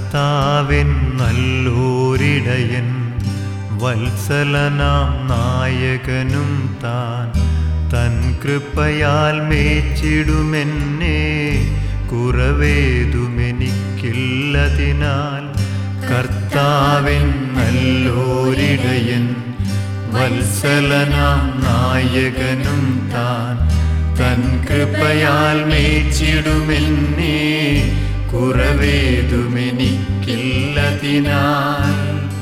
കർത്താവൻ നല്ലൂരിടയൻ വത്സലനാം നായകനും താൻ തൻ കൃപയാൽ മേച്ചിടുമെന്നെ കുറവേതുമെനിക്കില്ലതിനാൽ കർത്താവൻ നല്ലൂരിടയൻ വത്സലനാം നായകനും താൻ തൻ കൃപയാൽ മേച്ചിടുമെന്നെ കുറവേതുമെനിക്കില്ലതിനാൽ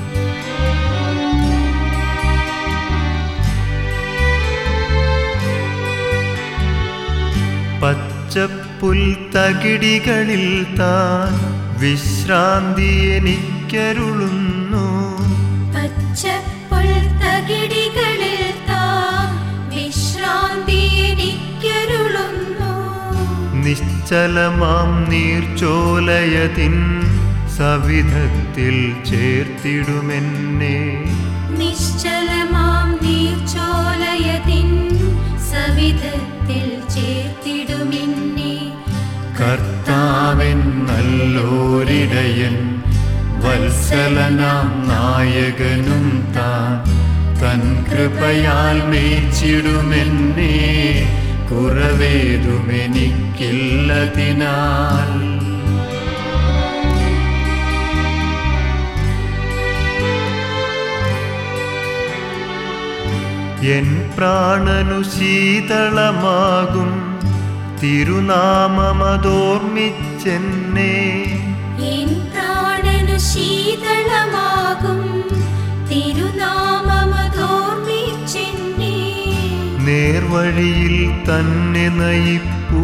പച്ചപ്പുൽ തകിടികളിൽ താൻ വിശ്രാന്തി എനിക്കരുളുന്നു പച്ചപ്പുൽ തകിടികളിൽ താൻ വിശ്രാന്തി എനിക്കരുളുന്നു നിശ്ചലമാം നീർച്ചോലയതിൻ സവിധത്തിൽ ചേർത്തിടുമെന്നെ നിശ്ചലമാം നീർച്ചോലയതിൻ സവിധത്തിൽ ചേർത്തിടുമെന്നെ കർത്താവൻ നല്ലോരിടയൻ വത്സലനാം നായകനും താൻ തൻ കൃപയാൽ മേച്ചിടുമെന്നെ കുറവേതുമെനിക്കില്ലതിനാൽ എൻ പ്രാണനു ശീതളമാകും തിരുനാമമതോർമ്മിച്ചെന്നെ എൻ പ്രാണനു ശീതളമാകും തിരുനാമമതോർമ്മിച്ചെന്നെ നേർവഴിയിൽ തന്നെ നയിപ്പൂ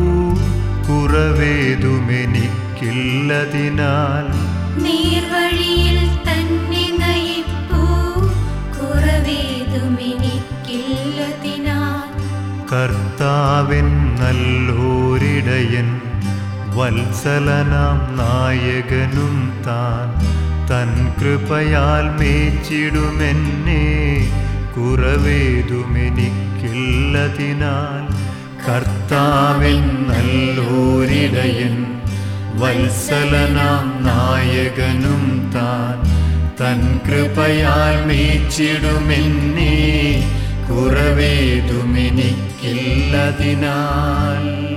കുറവേതുമെനിക്കില്ലതിനാൽ നേർവഴിയിൽ തന്നെ നയിപ്പൂ കുറവേതുമെനിക്കില്ലതിനാൽ കർത്താവൻ നല്ലോരിടയൻ വത്സലനാം നായകനും താൻ തൻ കൃപയാൽ മേച്ചിടുമെന്നെ കുറവേതുമെനിക്കില്ലതിനാൽ കർത്താവൻ നല്ലോരിടയൻ വത്സലനാം നായകനും താൻ തൻ കൃപയാൽ മേച്ചിടുമെന്നെ കുറവേതുമെനിക്കില്ലതിനാൽ